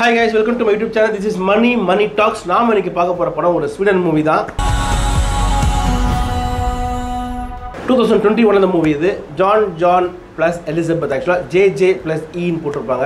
Hi guys welcome to my YouTube channel this is Mani Mani talks நாம இன்னைக்கு பார்க்க போற படம் ஒரு ஸ்வீடன் மூவி தான் டூ தௌசண்ட் டுவெண்ட்டி ஒன் அந்த மூவி இது ஜான் ஜான் ப்ளஸ் எலிசபெத் ஆக்சுவலாக ஜே ஜே ப்ளஸ் ஈன்னு போட்டிருப்பாங்க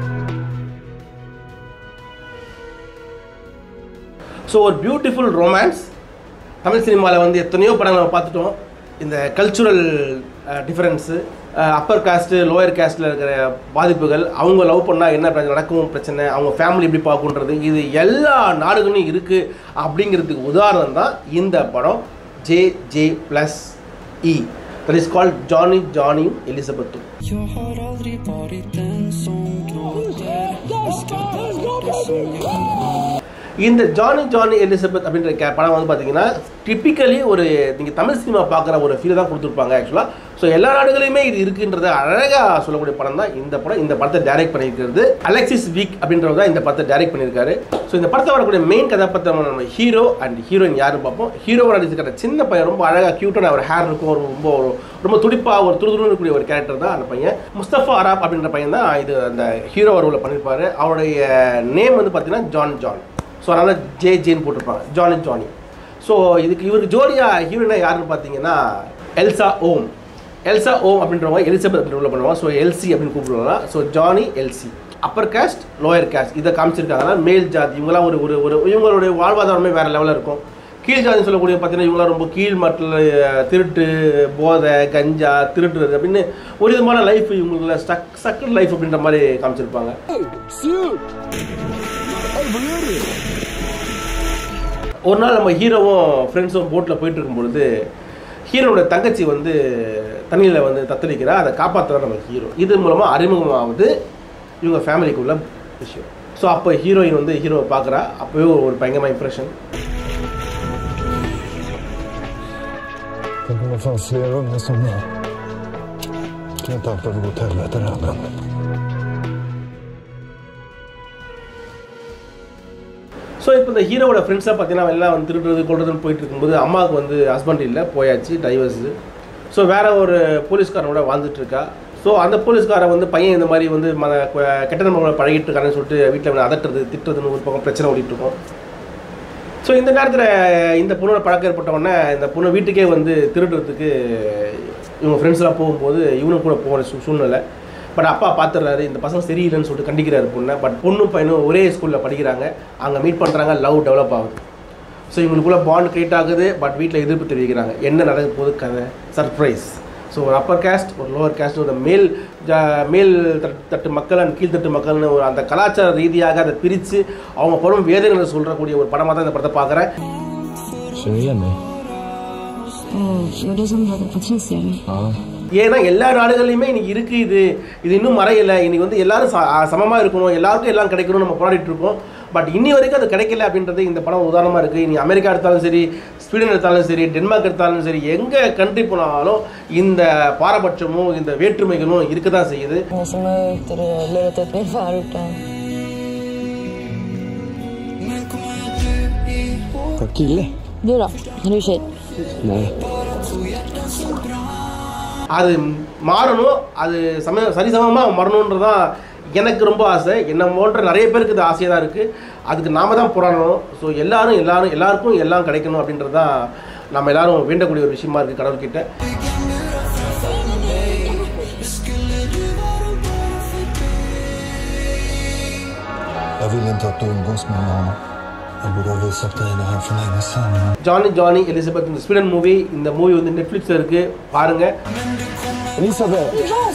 ஸோ ஒரு பியூட்டிஃபுல் ரொமான்ஸ் தமிழ் சினிமாவில் வந்து எத்தனையோ படங்கள் நம்ம பார்த்துட்டோம் இந்த cultural difference upper caste lower காஸ்ட்டில் இருக்கிற பாதிப்புகள் அவங்க லவ் பண்ணால் என்ன பிரச்சனை நடக்கும் பிரச்சனை அவங்க ஃபேமிலி எப்படி பார்க்குன்றது இது எல்லா நாடுகளும் இருக்குது அப்படிங்கிறதுக்கு உதாரணம் தான் இந்த படம் J J plus E that is called Johnny Johnny எலிசபெத்தும் Jag har aldrig varit den som gråter Jag ska bära det som jag இந்த ஜானி ஜானி எலிசபெத் அப்படின்ற கே படம் வந்து பார்த்தீங்கன்னா டிப்பிக்கலி ஒரு நீங்கள் தமிழ் சினிமா பார்க்குற ஒரு ஃபீல் தான் கொடுத்துருப்பாங்க ஆக்சுவலாக ஸோ எல்லா நாடுகளையுமே இது இருக்குன்றத அழகாக சொல்லக்கூடிய படம் தான் இந்த படம் இந்த படத்தை டைரக்ட் பண்ணியிருக்கிறது அலெக்சிஸ் வீக் அப்படின்றவர் தான் இந்த படத்தை டைரக்ட் பண்ணியிருக்காரு ஸோ இந்த படத்தை வரக்கூடிய மெயின் கதாபாத்திரம் நம்ம ஹீரோ அண்ட் ஹீரோயின் யாருன்னு பார்ப்போம் ஹீரோவை நடிச்சிருக்கிற சின்ன பையன் ரொம்ப அழகாக க்யூட்டான ஒரு ஹேர் இருக்கும் ஒரு ரொம்ப ஒரு ரொம்ப துடிப்பாக ஒரு துருதுருன்னு இருக்கக்கூடிய ஒரு கேரக்டர் தான் அந்த பையன் முஸ்தபா அராப் அப்படின்ற பையன் தான் இது அந்த ஹீரோ ரோலில் பண்ணியிருப்பாரு அவருடைய நேம் வந்து பார்த்தீங்கன்னா ஜான் ஜான் ஸோ அதனால் ஜே ஜேன்னு போட்டிருப்பாங்க ஜானி ஜானி ஸோ இதுக்கு இவருக்கு ஜோடியா ஹீரோயினா யாருன்னு பார்த்தீங்கன்னா எல்சா ஓம் எல்சா ஓம் அப்படின்றவங்க எலிசபெத் அப்படின்ற பண்ணுவாங்க ஸோ எல்சி அப்படின்னு கூப்பிடுவாங்க so Johnny Elsie upper caste lower caste இதை காமிச்சிருக்காங்கன்னா மேல் ஜாதி இவங்களாம் ஒரு ஒரு ஒரு இவங்களுடைய வாழ்வாதாரமே வேறு லெவலில் இருக்கும் கீழ் ஜாதி சொல்லக்கூடிய பார்த்தீங்கன்னா இவங்களாம் ரொம்ப கீழ் மட்டில் திருட்டு போதை கஞ்சா திருட்டுறது அப்படின்னு ஒரு விதமான லைஃப் இவங்களுக்குள்ள ஸ்டக் சக்கர் லைஃப் அப்படின்ற மாதிரி காமிச்சிருப்பாங்க ஒரு நாள் நம்ம ஹீரோவும் ஃப்ரெண்ட்ஸும் போட்டில் போயிட்டு இருக்கும்பொழுது ஹீரோனோட தங்கச்சி வந்து தண்ணியில் வந்து தத்தளிக்கிறா அதை காப்பாற்றுற நம்ம ஹீரோ இது மூலமாக அறிமுகமாகுது இவங்க ஃபேமிலிக்குள்ள விஷயம் ஸோ அப்போ ஹீரோயின் வந்து ஹீரோவை பார்க்குறா அப்போவே ஒரு ஒரு பயங்கரமாக impression Det kommer fan fler unga som jag. Kan inte allt behöva gå åt helvete det här men. So இப்போ இந்த ஹீரோவோட ஃப்ரெண்ட்ஸாக பார்த்தீங்கன்னா எல்லாம் வந்து திருடுறது கொள்றதுன்னு போயிட்டு இருக்கும்போது அம்மாவுக்கு வந்து ஹஸ்பண்ட் இல்லை போயாச்சு டைவர்ஸு ஸோ வேற ஒரு போலீஸ்காரனோட வாழ்ந்துட்டு இருக்கா ஸோ அந்த போலீஸ்காரன் வந்து பையன் இந்த மாதிரி வந்து ம கொ- கெட்ட நம்பர்களை பழகிட்டு இருக்கான்னு சொல்லிட்டு வீட்டில் வந்து அதட்டுறது திட்டுறதுன்னு ஒரு பக்கம் பிரச்சனை ஓடிட்டு இருக்கும் ஸோ இந்த நேரத்தில் இந்த பொண்ணோட பழக்கம் ஏற்பட்ட உடனே இந்த பொண்ணு வீட்டுக்கே வந்து திருடுறதுக்கு இவங்க ஃப்ரெண்ட்ஸ்லாம் போகும்போது இவனும் கூட போகிற சூ சூழ்நிலை பட் அப்பா பார்த்துடுறாரு இந்த பசங்க சரியில்லைன்னு சொல்லிட்டு கண்டிக்கிறாரு பொண்ணை பட் பொண்ணும் பையனும் ஒரே ஸ்கூலில் படிக்கிறாங்க அங்கே மீட் பண்ணுறாங்க லவ் டெவலப் ஆகுது ஸோ இவங்களுக்குள்ள பாண்ட் கிரியேட் ஆகுது பட் வீட்டில் எதிர்ப்பு தெரிவிக்கிறாங்க என்ன நடக்க போகுது கதை சர்ப்ரைஸ் ஸோ ஒரு அப்பர் காஸ்ட் ஒரு லோவர் காஸ்ட் ஒரு மேல் ஜா மேல் தட்டு தட்டு மக்கள் அண்ட் கீழ்த்தட்டு மக்கள்னு ஒரு அந்த கலாச்சார ரீதியாக அதை பிரித்து அவங்க படும் வேதனைகளை சொல்கிறக்கூடிய ஒரு படமாக தான் இந்த படத்தை பார்க்குறேன் Känner du igen mig? Eh, ja, det är som Jakob Patricia. Ja. ஏன்னா எல்லா நாடுகள்லையுமே இன்னைக்கு இருக்கு இது இது இன்னும் மறையலை இன்னைக்கு வந்து எல்லாரும் ச சமமாக இருக்கணும் எல்லாருக்கும் எல்லாம் கிடைக்கணும் நம்ம போராடிட்டு இருக்கோம் பட் இன்னி வரைக்கும் அது கிடைக்கல அப்படின்றது இந்த படம் உதாரணமாக இருக்குது இனி அமெரிக்கா எடுத்தாலும் சரி ஸ்வீடன் எடுத்தாலும் சரி டென்மார்க் எடுத்தாலும் சரி எங்கே கண்ட்ரி போனாலும் இந்த பாரபட்சமும் இந்த வேற்றுமைகளும் இருக்க தான் செய்யுது Hon som har vet du, lurat upp min förorten. Men kommer du ihåg Har kille? Du då? Är du tjej? Nej. två hjärtan så bra அது மாறணும் அது சம சரிசமமாக மாறணுன்றதான் எனக்கு ரொம்ப ஆசை என்ன போன்ற நிறைய பேருக்கு இது ஆசையாக தான் இருக்குது அதுக்கு நாம தான் போராடணும் ஸோ எல்லாரும் எல்லாரும் எல்லாருக்கும் எல்லாம் கிடைக்கணும் அப்படின்றது தான் நம்ம எல்லாரும் வேண்டக்கூடிய ஒரு விஷயமா இருக்குது கடவுள்கிட்ட Jag vill inte att du umgås med honom. Jag borde ha visat dig det här för länge sedan. Johnny Johnny Elisabeth இந்த ஸ்வீடன் மூவி இந்த மூவி வந்து நெட்ஃப்ளிக்ஸில் இருக்குது பாருங்கள் Elisabeth!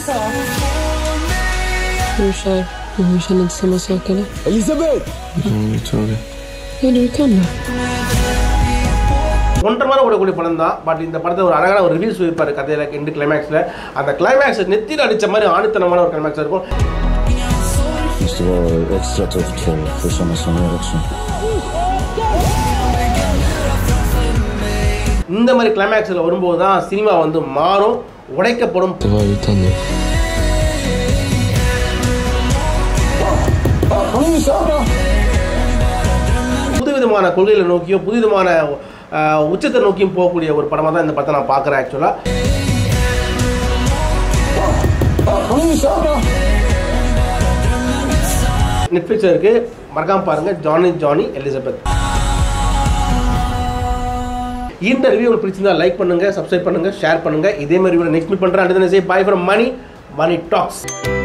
Du kör. Du känner inte samma sak eller? Elisabeth! Mm, jag tror det. Ja, du kan det. ஒன்றரை மணி ஓடக்கூடிய படம் தான் பட் இந்த படத்தை ஒரு அழகான ஒரு ரிவ்யூ சொல்லியிருப்பாரு கதையில் எண்டு கிளைமேக்ஸில் அந்த கிளைமேக்ஸ் நெத்தியில் அடித்த மாதிரி ஆணித்தனமான ஒரு கிளைமேக்ஸ் இருக்கும் Måste vara extra tufft för, för sådana som er också. இந்த மாதிரி கிளைமேக்ஸில் வரும்போது தான் சினிமா வந்து மாறும் உடைக்கப்படும் Det var utan dig. புதுவிதமான கொள்கைகளை நோக்கியோ புதுவிதமான ஆஹ், உச்சத்தை நோக்கியும் போகக்கூடிய ஒரு படமாக தான் இந்த படத்தை நான் பார்க்குறேன் ஆக்சுவலாக நெட்ஃப்ளிக்ஸில் இருக்குது மறக்காம பாருங்கள் ஜானி ஜானி எலிசபெத் இந்த ரிவ்யூ உங்களுக்கு பிடிச்சிருந்தா லைக் பண்ணுங்க சப்ஸ்கிரைப் பண்ணுங்க ஷேர் பண்ணுங்க இதே மாதிரி நெக்ஸ்ட் மீட் பண்றேன் அடுத்த bye from money Mani tax